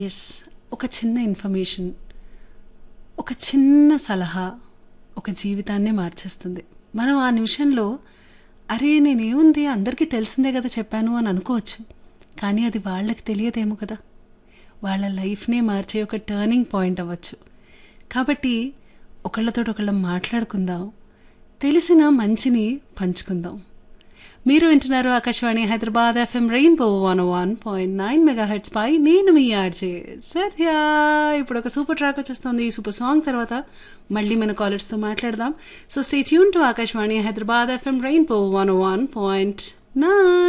yes ఒక చిన్న information ఒక చిన్న సలహా ఒక జీవితాన్నే మార్చేస్తుంది మనం ఆ నిమిషంలో అరే నేనేముంది అందరికీ తెలిసిందే కదా చెప్పాను అని అనుకోవచ్చు కానీ అది వాళ్ళకి తెలియదేమో కదా వాళ్ళ లైఫ్నే మార్చే ఒక టర్నింగ్ పాయింట్ అవ్వచ్చు కాబట్టి ఒకళ్ళతో ఒకళ్ళం మాట్లాడుకుందాం తెలిసిన మంచిని పంచుకుందాం మీరు వింటున్నారు Akashvani Hyderabad FM rainbow one one point nine mega hits పై నేను మీ ఆర్జే సత్య ఇప్పుడు ఒక సూపర్ ట్రాక్ వచ్చేస్తుంది ఈ సూపర్ సాంగ్ తర్వాత మళ్ళీ మన కాలర్స్తో మాట్లాడదాం so stay tune to Akashvani Hyderabad FM rainbow one one point nine